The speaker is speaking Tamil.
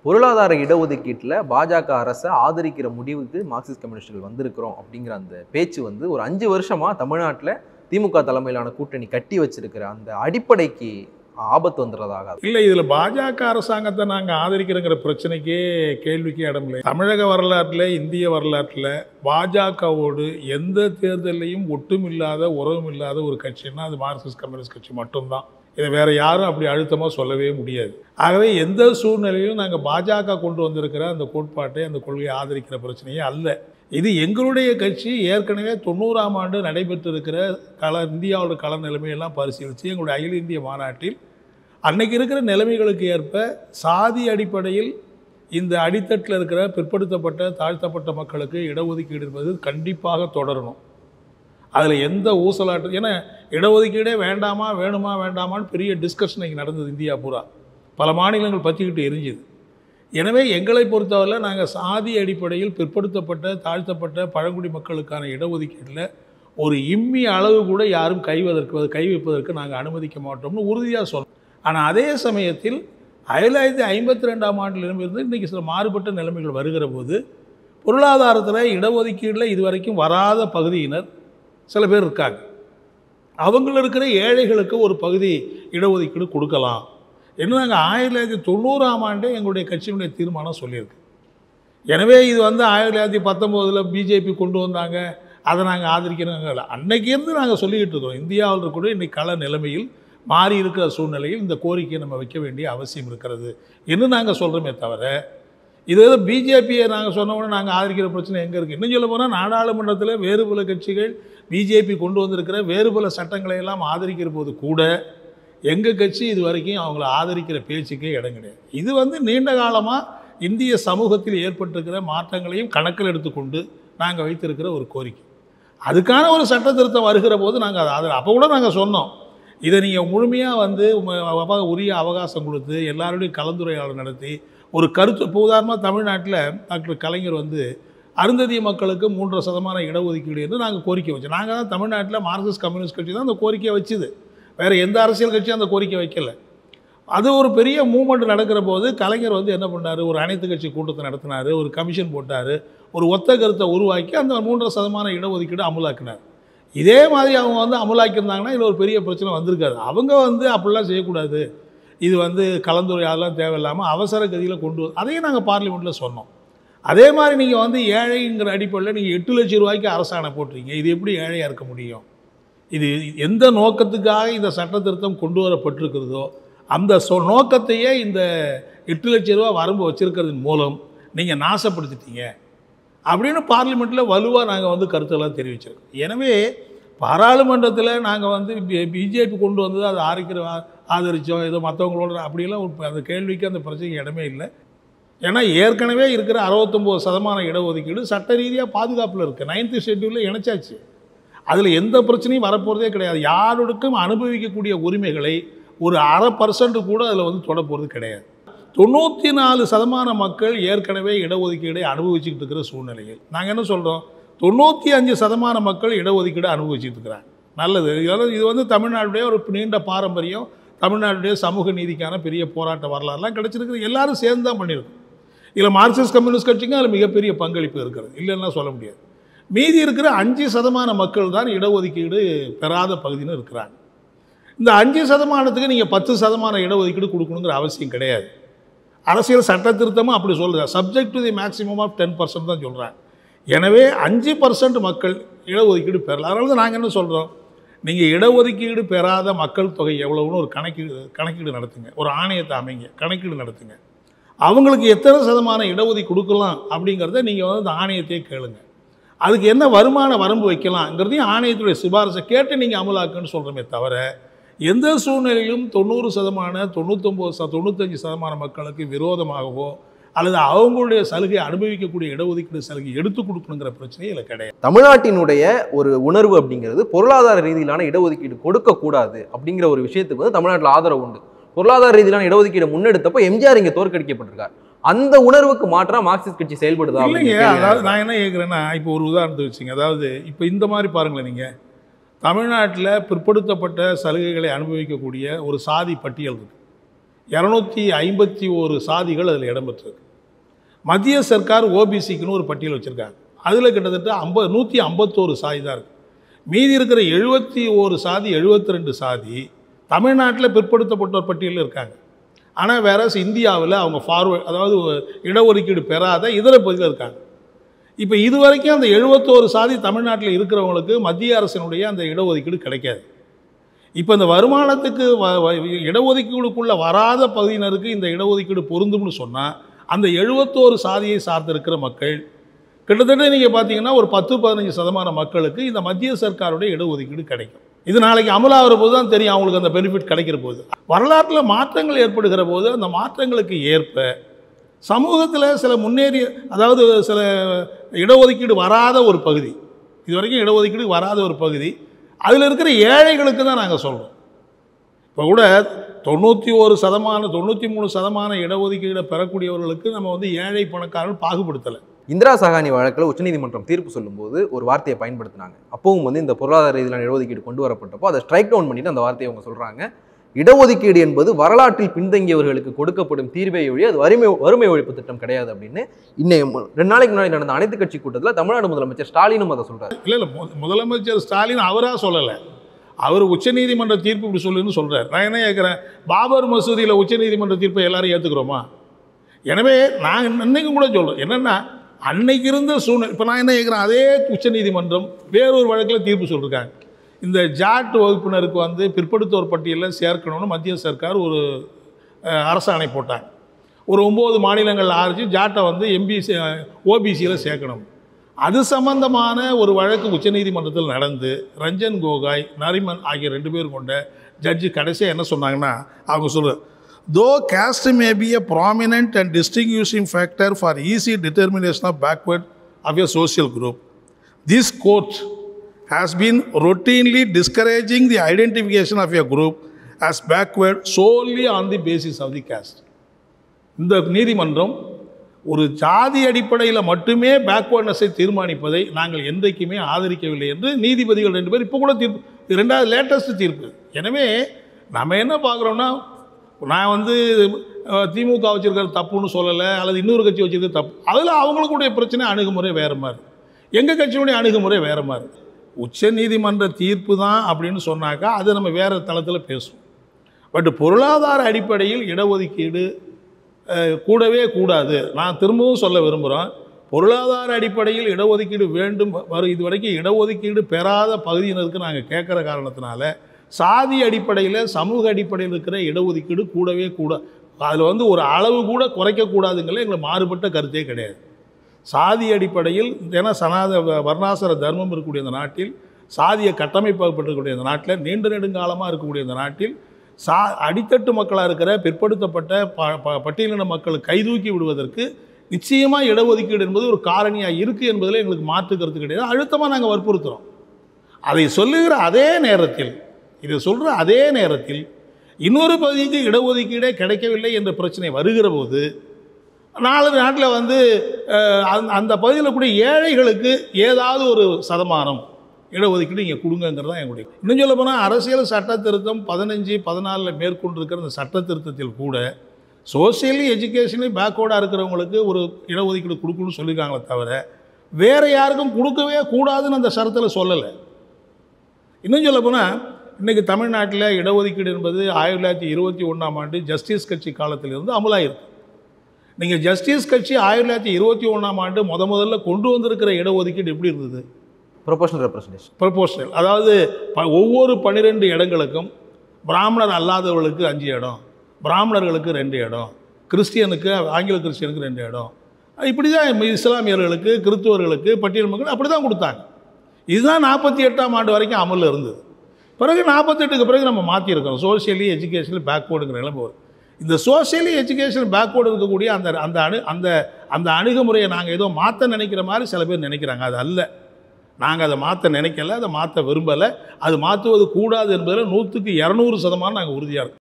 பொருளாதார இடஒதுக்கீட்டில் பாஜக அரசை ஆதரிக்கிற முடிவுக்கு மார்க்சிஸ்ட் கம்யூனிஸ்டுகள் வந்திருக்கிறோம் அப்படிங்கிற அந்த பேச்சு வந்து ஒரு அஞ்சு வருஷமா தமிழ்நாட்டில் திமுக தலைமையிலான கூட்டணி கட்டி வச்சிருக்கிற அந்த அடிப்படைக்கு ஆபத்து வந்துடுறதாக இல்லை இதில் பாஜக அரசாங்கத்தை நாங்கள் ஆதரிக்கிறோங்கிற பிரச்சனைக்கே கேள்விக்கு இடம் இல்லை தமிழக வரலாற்றில் இந்திய வரலாற்றில் பாஜகவோடு எந்த தேர்தலையும் ஒட்டும் இல்லாத உறவும் இல்லாத ஒரு கட்சின்னா அது மார்க்சிஸ்ட் கம்யூனிஸ்ட் கட்சி மட்டும்தான் இதை வேற யாரும் அப்படி அழுத்தமாக சொல்லவே முடியாது ஆகவே எந்த சூழ்நிலையிலும் நாங்கள் பாஜக கொண்டு வந்திருக்கிற அந்த கோட்பாட்டை அந்த கொள்கையை ஆதரிக்கிற பிரச்சனையே அல்ல இது எங்களுடைய கட்சி ஏற்கனவே தொண்ணூறாம் ஆண்டு நடைபெற்றிருக்கிற கள இந்தியாவோட கள நிலைமையெல்லாம் பரிசீலித்து எங்களுடைய அகில இந்திய மாநாட்டில் அன்னைக்கு இருக்கிற நிலைமைகளுக்கு ஏற்ப சாதி அடிப்படையில் இந்த அடித்தட்டில் இருக்கிற பிற்படுத்தப்பட்ட தாழ்த்தப்பட்ட மக்களுக்கு இடஒதுக்கீடு என்பது கண்டிப்பாக தொடரணும் அதில் எந்த ஊசலாட்டம் ஏன்னா இடஒதுக்கீடே வேண்டாமா வேணுமா வேண்டாமான்னு பெரிய டிஸ்கஷன் இங்கே நடந்தது இந்தியா பூரா பல மாநிலங்கள் பற்றிக்கிட்டு எரிஞ்சுது எனவே எங்களை பொறுத்தவரை நாங்கள் சாதி அடிப்படையில் பிற்படுத்தப்பட்ட தாழ்த்தப்பட்ட பழங்குடி மக்களுக்கான இடஒதுக்கீட்டில் ஒரு இம்மி அளவு கூட யாரும் கைவதற்கு கை வைப்பதற்கு நாங்கள் அனுமதிக்க மாட்டோம்னு உறுதியாக சொல்றோம் ஆனால் அதே சமயத்தில் ஆயிரத்தி தொள்ளாயிரத்தி ஐம்பத்தி ரெண்டாம் ஆண்டிலிருந்து இன்றைக்கி சில மாறுபட்ட நிலைமைகள் வருகிற போது பொருளாதாரத்தில் இடஒதுக்கீட்டில் இதுவரைக்கும் வராத பகுதியினர் சில பேர் இருக்காங்க அவங்கள இருக்கிற ஏழைகளுக்கு ஒரு பகுதி இடஒதுக்கீடு கொடுக்கலாம் என்ன நாங்கள் ஆயிரத்தி தொள்ளாயிரத்தி தொண்ணூறாம் ஆண்டே எங்களுடைய கட்சியினுடைய தீர்மானம் சொல்லியிருக்கு எனவே இது வந்து ஆயிரத்தி தொள்ளாயிரத்தி பத்தொம்போதில் பிஜேபி கொண்டு வந்தாங்க அதை நாங்கள் ஆதரிக்கிறோங்க இல்லை அன்னைக்கு இருந்து நாங்கள் சொல்லிக்கிட்டு இருக்கோம் இந்தியாவில் இருக்கக்கூடிய இன்னைக்கு கள நிலைமையில் மாறி இருக்கிற சூழ்நிலையில் இந்த கோரிக்கையை நம்ம வைக்க வேண்டிய அவசியம் இருக்கிறது என்று நாங்கள் சொல்கிறோமே தவிர இது ஏதோ பிஜேபியை நாங்கள் சொன்னோம்னா நாங்கள் ஆதரிக்கிற பிரச்சனை எங்கே இருக்குது இன்னும் சொல்ல போனால் நாடாளுமன்றத்தில் வேறு பல கட்சிகள் பிஜேபி கொண்டு வந்திருக்கிற வேறு பல சட்டங்களை எல்லாம் ஆதரிக்கிற போது கூட எங்கள் கட்சி இது வரைக்கும் அவங்கள ஆதரிக்கிற பேச்சுக்கே இடம் கிடையாது இது வந்து நீண்ட காலமாக இந்திய சமூகத்தில் ஏற்பட்டிருக்கிற மாற்றங்களையும் கணக்கில் எடுத்துக்கொண்டு நாங்கள் வைத்திருக்கிற ஒரு கோரிக்கை அதுக்கான ஒரு சட்ட திருத்தம் வருகிற போது நாங்கள் அதை ஆதரி அப்போ கூட நாங்கள் சொன்னோம் இதை நீங்கள் முழுமையாக வந்து உம- அவ- உரிய அவகாசம் கொடுத்து எல்லாரோடையும் கலந்துரையாடல் நடத்தி ஒரு கருத்து இப்போ உதாரணமாக தமிழ்நாட்டில் டாக்டர் கலைஞர் வந்து அருந்ததிய மக்களுக்கு மூன்றரை சதமான இடஒதுக்கீடு என்று நாங்கள் கோரிக்கை வச்சோம் நாங்கள் தான் தமிழ்நாட்டில் மார்க்சிஸ்ட் கம்யூனிஸ்ட் கட்சி தான் அந்த கோரிக்கையை வச்சுது வேறு எந்த அரசியல் கட்சியும் அந்த கோரிக்கை வைக்கல அது ஒரு பெரிய மூமெண்ட் நடக்கிற போது கலைஞர் வந்து என்ன பண்ணார் ஒரு அனைத்து கட்சி கூட்டத்தை நடத்தினார் ஒரு கமிஷன் போட்டார் ஒரு ஒத்த கருத்தை உருவாக்கி அந்த மூன்றரை சதமான இடஒதுக்கீடு அமலாக்கினார் இதே மாதிரி அவங்க வந்து அமலாக்கியிருந்தாங்கன்னா இதில் ஒரு பெரிய பிரச்சனை வந்திருக்காது அவங்க வந்து அப்படிலாம் செய்யக்கூடாது இது வந்து கலந்துரையாடலாம் தேவையில்லாமல் அவசர கதியில் கொண்டு வந்து அதையும் நாங்கள் பார்லிமெண்ட்டில் சொன்னோம் அதே மாதிரி நீங்கள் வந்து ஏழைங்கிற அடிப்படையில் நீங்கள் எட்டு லட்சம் ரூபாய்க்கு அரசாணை போட்டுறீங்க இது எப்படி ஏழையாக இருக்க முடியும் இது எந்த நோக்கத்துக்காக இந்த சட்ட திருத்தம் கொண்டு வரப்பட்டிருக்கிறதோ அந்த சொ நோக்கத்தையே இந்த எட்டு லட்சம் ரூபா வரம்பு வச்சிருக்கிறதன் மூலம் நீங்கள் நாசப்படுத்திட்டீங்க அப்படின்னு பார்லிமெண்ட்டில் வலுவாக நாங்கள் வந்து கருத்தெல்லாம் தெரிவிச்சிருக்கோம் எனவே பாராளுமன்றத்தில் நாங்கள் வந்து பிஜேபி கொண்டு வந்தது அதை ஆதரிக்கிற ஆதரித்தோம் ஏதோ மற்றவங்களோட அப்படியெல்லாம் ஒரு அந்த கேள்விக்கு அந்த பிரச்சனைக்கு இடமே இல்லை ஏன்னா ஏற்கனவே இருக்கிற அறுபத்தொம்போது சதமான இடஒதுக்கீடு சட்ட ரீதியாக பாதுகாப்பில் இருக்குது நைன்த்து ஷெட்யூலில் இணைச்சாச்சு அதில் எந்த பிரச்சனையும் வரப்போகிறதே கிடையாது யாருக்கும் அனுபவிக்கக்கூடிய உரிமைகளை ஒரு அரை பர்சன்ட் கூட அதில் வந்து தொட போகிறது கிடையாது தொண்ணூற்றி நாலு சதமான மக்கள் ஏற்கனவே இடஒதுக்கீடை அனுபவிச்சுக்கிட்டு இருக்கிற சூழ்நிலையில் நாங்கள் என்ன சொல்கிறோம் தொண்ணூற்றி அஞ்சு சதமான மக்கள் இடஒதுக்கீடு அனுபவிச்சுட்டு இருக்கிறாங்க நல்லது இதெல்லாம் இது வந்து தமிழ்நாட்டுடைய ஒரு நீண்ட பாரம்பரியம் தமிழ்நாட்டுடைய சமூக நீதிக்கான பெரிய போராட்ட வரலாறுலாம் கிடைச்சிருக்கு எல்லாரும் சேர்ந்து தான் பண்ணியிருக்கோம் இதில் மார்க்சிஸ்ட் கம்யூனிஸ்ட் கட்சிக்கும் அதில் மிகப்பெரிய பங்களிப்பு இருக்கிறது இல்லைன்னா சொல்ல முடியாது மீதி இருக்கிற அஞ்சு சதமான மக்கள் தான் இடஒதுக்கீடு பெறாத பகுதின்னு இருக்கிறாங்க இந்த அஞ்சு சதமானத்துக்கு நீங்கள் பத்து சதமான இடஒதுக்கீடு கொடுக்கணுங்கிற அவசியம் கிடையாது அரசியல் சட்ட திருத்தமும் அப்படி சொல்லுது subject to the maximum of ten percent தான் சொல்கிறாங்க எனவே அஞ்சு பர்சன்ட் மக்கள் இடஒதுக்கீடு பெறலாம் அதனால தான் நாங்கள் என்ன சொல்கிறோம் நீங்கள் இடஒதுக்கீடு பெறாத மக்கள் தொகை எவ்வளவுன்னு ஒரு கணக்கீடு கணக்கீடு நடத்துங்க ஒரு ஆணையத்தை அமைங்க கணக்கீடு நடத்துங்க அவங்களுக்கு எத்தனை சதமான இடஒதுக்கீடு கொடுக்கலாம் அப்படிங்கிறத நீங்கள் வந்து அந்த ஆணையத்தையே கேளுங்க அதுக்கு என்ன வருமான வரம்பு வைக்கலாங்கிறதையும் ஆணையத்துடைய சிபாரிசை கேட்டு நீங்கள் அமலாக்குன்னு சொல்கிறோமே தவிர எந்த சூழ்நிலையிலும் தொண்ணூறு சதமான தொண்ணூத்தொம்பது ச தொண்ணூத்தஞ்சு சதமான மக்களுக்கு விரோதமாகவோ அல்லது அவங்களுடைய சலுகை அனுபவிக்கக்கூடிய இடஒதுக்கீடு சலுகை எடுத்து கொடுக்கணுங்கிற பிரச்சனையே இல்லை கிடையாது தமிழ்நாட்டினுடைய ஒரு உணர்வு அப்படிங்கிறது பொருளாதார ரீதியிலான இடஒதுக்கீடு கொடுக்கக்கூடாது அப்படிங்கிற ஒரு விஷயத்துக்கு வந்து தமிழ்நாட்டில் ஆதரவு உண்டு பொருளாதார ரீதியிலான இடஒதுக்கீடு முன்னெடுத்தப்போ எம்ஜிஆர் இங்கே தோற்கடிக்கப்பட்டிருக்கார் அந்த உணர்வுக்கு மாற்றா மார்க்சிஸ்ட் கட்சி செயல்படுதா இல்லைங்க அப்படிங்கிற கேள்வி அதாவது எனக்கு. நான் என்ன கேட்குறேன்னா இப்போ ஒரு உதாரணத்தை வச்சுங்க அதாவது இப்போ இந்த மாதிரி பாருங்களேன் நீங்கள் தமிழ்நாட்டில் பிற்படுத்தப்பட்ட சலுகைகளை அனுபவிக்கக்கூடிய ஒரு சாதி பட்டியல் இருக்கு இரநூத்தி ஐம்பத்தி ஒரு சாதிகள் அதில் இடம்பெற்றிருக்கு மத்திய சர்க்கார் ஓபிசிக்குன்னு ஒரு பட்டியல் வச்சுருக்காங்க அதில் கிட்டத்தட்ட ஐம்பது நூற்றி ஐம்பத்தோரு சாதி தான் இருக்குது மீதி இருக்கிற எழுபத்தி ஓரு சாதி எழுபத்தி ரெண்டு சாதி தமிழ்நாட்டில் பிற்படுத்தப்பட்டோர் பட்டியலில் இருக்காங்க ஆனால் வேற இந்தியாவில் அவங்க ஃபார்வர்ட் அதாவது இடஒதுக்கீடு பெறாத இதர பகுதியில் இருக்காங்க இப்போ இது வரைக்கும் அந்த எழுபத்தோரு சாதி தமிழ்நாட்டில் இருக்கிறவங்களுக்கு மத்திய அரசினுடைய அந்த இடஒதுக்கீடு கிடைக்காது இப்போ இந்த வருமானத்துக்கு வ- வ- இடஒதுக்கீடுக்குள்ள வராத பகுதியினருக்கு இந்த இடஒதுக்கீடு பொருந்தும்னு சொன்னால் அந்த எழுபத்தோரு சாதியை சார்ந்திருக்கிற மக்கள் கிட்டத்தட்ட நீங்கள் பார்த்தீங்கன்னா ஒரு பத்து பதினஞ்சு சதமான மக்களுக்கு இந்த மத்திய சர்க்காருடைய இடஒதுக்கீடு கிடைக்கும் இது நாளைக்கு அமலாகிற போது தான் தெரியும் அவங்களுக்கு அந்த பெனிஃபிட் கிடைக்கிற போது வரலாற்றில் மாற்றங்கள் ஏற்படுகிற போது அந்த மாற்றங்களுக்கு ஏற்ப சமூகத்தில் சில முன்னேறிய அதாவது சில இடஒதுக்கீடு வராத ஒரு பகுதி இது வரைக்கும் இடஒதுக்கீடு வராத ஒரு பகுதி அதில் இருக்கிற ஏழைகளுக்கு தான் நாங்கள் சொல்கிறோம் இப்போ கூட தொண்ணூற்றி ஒரு சதமான தொண்ணூற்றி மூணு சதமான இடஒதுக்கீடை பெறக்கூடியவர்களுக்கு நம்ம வந்து ஏழை பணக்காரர்கள் பாகுபடுத்தலை இந்திரா சகானி வழக்கில் உச்சநீதிமன்றம் தீர்ப்பு சொல்லும்போது ஒரு வார்த்தையை பயன்படுத்தினாங்க அப்பவும் வந்து இந்த பொருளாதார ரீதியிலான இடஒதுக்கீடு கொண்டு வரப்பட்டப்போ அதை ஸ்ட்ரைக் டவுன் பண்ணிட்டு அந்த வார்த்தையை அவங்க சொல்றாங்க இடஒதுக்கீடு என்பது வரலாற்றில் பின்தங்கியவர்களுக்கு கொடுக்கப்படும் தீர்வை ஒழி அது வறுமை வறுமை ஒழிப்பு திட்டம் கிடையாது அப்படின்னு இன்னும் ரெண்டு நாளைக்கு முன்னாடி நடந்த அனைத்து கட்சி கூட்டத்தில் தமிழ்நாடு முதலமைச்சர் ஸ்டாலினும் அதை சொல்றாரு இல்லை இல்லை மு- முதலமைச்சர் ஸ்டாலின் அவராக சொல்லலை அவர் உச்சநீதிமன்ற தீர்ப்பு இப்படி சொல்லுன்னு சொல்கிறார் நான் என்ன கேட்குறேன் பாபர் மசூதியில் உச்சநீதிமன்ற தீர்ப்பை எல்லாரும் ஏற்றுக்கிறோமா எனவே நான் இன்னைக்கும் கூட சொல்கிறேன் என்னென்னா அன்னைக்கு இருந்த சூழ்நிலை இப்போ நான் என்ன கேட்குறேன் அதே உச்சநீதிமன்றம் வேறொரு வழக்கில் தீர்ப்பு சொல்லியிருக்காங்க இந்த ஜாட் வகுப்பினருக்கு வந்து பிற்படுத்தோர் பட்டியலில் சேர்க்கணும்னு மத்திய சர்க்கார் ஒரு அஹ், அரசாணை போட்டாங்க ஒரு ஒம்பது மாநிலங்கள் ஆரம்பிச்சு ஜாட்டை வந்து எம்பிசி ஓபிசியில் சேர்க்கணும் அது சம்பந்தமான ஒரு வழக்கு உச்சநீதிமன்றத்தில் நடந்து ரஞ்சன் கோகாய் நரிமன் ஆகிய ரெண்டு பேர் கொண்ட ஜட்ஜு கடைசியாக என்ன சொன்னாங்கன்னா அவங்க சொல்ல தோ caste may be a prominent and distinguishing factor for easy determination of backward of a social group this court has been routinely discouraging the identification of a group as backward solely on the basis of the caste இந்த நீதிமன்றம் ஒரு ஜாதி அடிப்படையில் மட்டுமே பேக்வர்ட்னஸை தீர்மானிப்பதை நாங்கள் என்றைக்குமே ஆதரிக்கவில்லை என்று நீதிபதிகள் ரெண்டு பேர் இப்போ கூட தீர்ப்பு இது ரெண்டாவது லேட்டஸ்ட் தீர்ப்பு எனவே நம்ம என்ன பார்க்குறோம்னா நான் வந்து அஹ், திமுக வச்சிருக்கிற தப்புன்னு சொல்லலை அல்லது இன்னொரு கட்சி வச்சிருக்கிற தப்பு அதில் அவங்களுக்குடைய பிரச்சனை அணுகுமுறை வேறு மாதிரி எங்கள் கட்சியினுடைய அணுகுமுறை வேறு மாதிரி உச்ச நீதிமன்ற தீர்ப்பு தான் அப்படின்னு சொன்னாக்கா அது நம்ம வேறு தளத்தில் பேசுவோம் பட் பொருளாதார அடிப்படையில் இடஒதுக்கீடு அஹ், கூடவே கூடாது நான் திரும்பவும் சொல்ல விரும்புகிறேன் பொருளாதார அடிப்படையில் இடஒதுக்கீடு வேண்டும் வரும் இது வரைக்கும் இடஒதுக்கீடு பெறாத பகுதியினருக்கு நாங்கள் கேட்குற காரணத்தினால சாதி அடிப்படையில் சமூக அடிப்படையில் இருக்கிற இடஒதுக்கீடு கூடவே கூட அதில் வந்து ஒரு அளவு கூட குறைக்கக்கூடாதுங்கிற எங்களுக்கு மாறுபட்ட கருத்தே கிடையாது சாதி அடிப்படையில் ஏன்னா சனாத வ- வர்ணாசிர தர்மம் இருக்கக்கூடிய இந்த நாட்டில் சாதிய கட்டமைக்கப்பட்டிருக்கக்கூடிய இந்த நாட்டில் நீண்ட நெடுங்காலமாக இருக்கக்கூடிய இந்த நாட்டில் சா அடித்தட்டு மக்களாக இருக்கிற பிற்படுத்தப்பட்ட ப ப- பட்டியலின மக்கள் கைதூக்கி விடுவதற்கு நிச்சயமாக இடஒதுக்கீடு என்பது ஒரு காரணியாக இருக்குது என்பதில் எங்களுக்கு மாற்று கருத்து கிடையாது அழுத்தமாக நாங்கள் வற்புறுத்துகிறோம் அதை சொல்லுகிற அதே நேரத்தில் இதை சொல்கிற அதே நேரத்தில் இன்னொரு பகுதிக்கு இடஒதுக்கீடே கிடைக்கவில்லை என்ற பிரச்சனை வருகிற போது நாலு நாட்டில் வந்து அஹ், அந்த- அந்த பகுதியில் கூட ஏழைகளுக்கு ஏதாவது ஒரு சதமானம் இடஒதுக்கீடு இங்கே கொடுங்கங்கிறது தான் எங்களுடைய இன்னும் சொல்ல போனால் அரசியல் சட்ட திருத்தம் பதினஞ்சு பதினாலில் மேற்கொண்டிருக்கிற இந்த சட்ட திருத்தத்தில் கூட சோசியலி எஜுகேஷனலி பேக்வேர்டாக இருக்கிறவங்களுக்கு ஒரு இடஒதுக்கீடு கொடுக்கணும்னு சொல்லியிருக்காங்களே தவிர வேறு யாருக்கும் கொடுக்கவே கூடாதுன்னு அந்த சரத்தில் சொல்லலை இன்னும் சொல்ல போனால் இன்றைக்கி தமிழ்நாட்டில் இடஒதுக்கீடு என்பது ஆயிரத்தி தொள்ளாயிரத்தி இருபத்தி ஒன்றாம் ஆண்டு ஜஸ்டிஸ் கட்சி காலத்திலிருந்து அமலாயிருக்கு நீங்கள் ஜஸ்டிஸ் கட்சி ஆயிரத்தி தொள்ளாயிரத்தி இருபத்தி ஒன்றாம் ஆண்டு முத முதல்ல கொண்டு வந்திருக்கிற இடஒதுக்கீடு எப்படி இருந்தது ப்ரொபோஷனல் ரெப்ரஸன்டேஷன் ப்ரொபோஷனல் அதாவது ப- ஒவ்வொரு பன்னிரெண்டு இடங்களுக்கும் பிராமணர் அல்லாதவர்களுக்கு அஞ்சு இடம் பிராமணர்களுக்கு ரெண்டு இடம் கிறிஸ்டியனுக்கு ஆங்கில கிறிஸ்டியனுக்கு ரெண்டு இடம் இப்படி தான் இஸ்லாமியர்களுக்கு கிறிஸ்துவர்களுக்கு பட்டியல் மக்கள் அப்படி தான் கொடுத்தாங்க இதுதான் நாற்பத்தி எட்டாம் ஆண்டு வரைக்கும் அமலில் இருந்தது பிறகு நாற்பத்தெட்டுக்கு பிறகு நம்ம மாற்றிருக்கோம் சோஷியலி எஜுகேஷனல் பேக்வேர்டுங்கிற நிலைமை வரும் இந்த சோஷியலி எஜுகேஷன் பேக்வேர்டு இருக்கக்கூடிய அந்த அந்த அணு அந்த அந்த அணுகுமுறையை நாங்கள் ஏதோ மாற்ற நினைக்கிற மாதிரி சில பேர் நினைக்கிறாங்க அது அல்ல நாங்கள் அதை மாற்ற நினைக்கல அதை மாற்ற விரும்பலை அது மாற்றுவது கூடாது என்பதில் நூற்றுக்கு இரநூறு சதமானம் நாங்கள் உறுதியாக இருக்கோம்